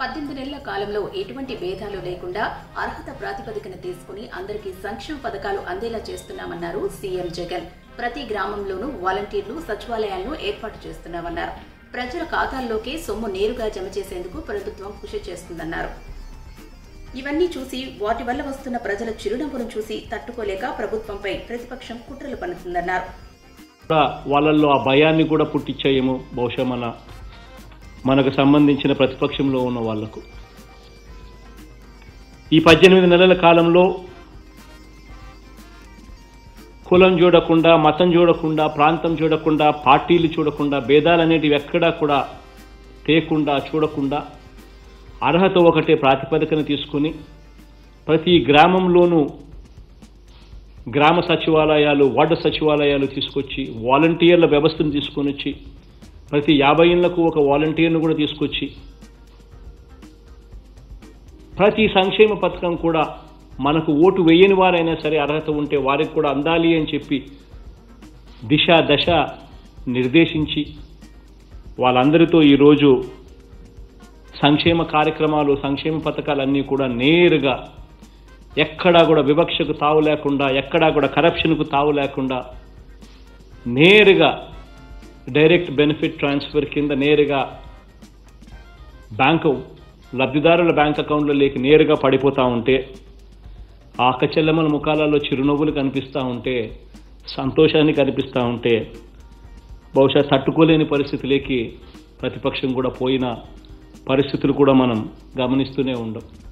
పద్దెనిమిది నెలల కాలంలో ఎటువంటి భేదాలు లేకుండా అర్హత ప్రాతిపదికన తీసుకుని అందరికీ సంక్షేమ పథకాలు అందేలా చేస్తున్నామన్నారు సీఎం జగన్ ప్రతి గ్రామంలోనూ వాలంటీర్లు సచివాలయాలను ఏర్పాటు చేస్తున్నామన్నారు ప్రజల ఖాతాల్లోకే సొమ్ము నేరుగా జమ చేసేందుకు ప్రభుత్వం కృషి చేస్తుందన్నారు ఇవన్నీ చూసి వాటి వల్ల వస్తున్న ప్రజల చిరునవ్వును చూసి తట్టుకోలేక ప్రభుత్వంపై ప్రతిపక్షం కుట్రలు పన్నుతుందన్నారు కూడా వాళ్ళల్లో ఆ భయాన్ని కూడా పుట్టించాయేమో బహుశా మన మనకు సంబంధించిన ప్రతిపక్షంలో ఉన్న వాళ్లకు ఈ పద్దెనిమిది నెలల కాలంలో కులం చూడకుండా మతం చూడకుండా ప్రాంతం చూడకుండా పార్టీలు చూడకుండా భేదాలు అనేటివి ఎక్కడా కూడా తేకుండా చూడకుండా అర్హత ఒకటే ప్రాతిపదికన తీసుకుని ప్రతి గ్రామంలోనూ గ్రామ సచివాలయాలు వార్డు సచివాలయాలు తీసుకొచ్చి వాలంటీర్ల వ్యవస్థను తీసుకొని వచ్చి ప్రతి యాభై ఇళ్లకు ఒక వాలంటీర్ను కూడా తీసుకొచ్చి ప్రతి సంక్షేమ పథకం కూడా మనకు ఓటు వేయని వారైనా సరే అర్హత ఉంటే వారికి కూడా అందాలి అని చెప్పి దిశ దశ నిర్దేశించి వాళ్ళందరితో ఈరోజు సంక్షేమ కార్యక్రమాలు సంక్షేమ పథకాలన్నీ కూడా నేరుగా ఎక్కడా కూడా వివక్షకు తావు లేకుండా ఎక్కడా కూడా కరప్షన్కు తావు లేకుండా నేరుగా డైరెక్ట్ బెనిఫిట్ ట్రాన్స్ఫర్ కింద నేరుగా బ్యాంకు లబ్ధిదారుల బ్యాంక్ అకౌంట్లో లేక నేరుగా పడిపోతూ ఉంటే ఆ అక్కచెల్లెమ్మల ముఖాలలో చిరునవ్వులు కనిపిస్తూ ఉంటే సంతోషాన్ని కనిపిస్తూ ఉంటే బహుశా తట్టుకోలేని పరిస్థితిలోకి ప్రతిపక్షం కూడా పోయిన పరిస్థితులు కూడా మనం గమనిస్తూనే ఉండం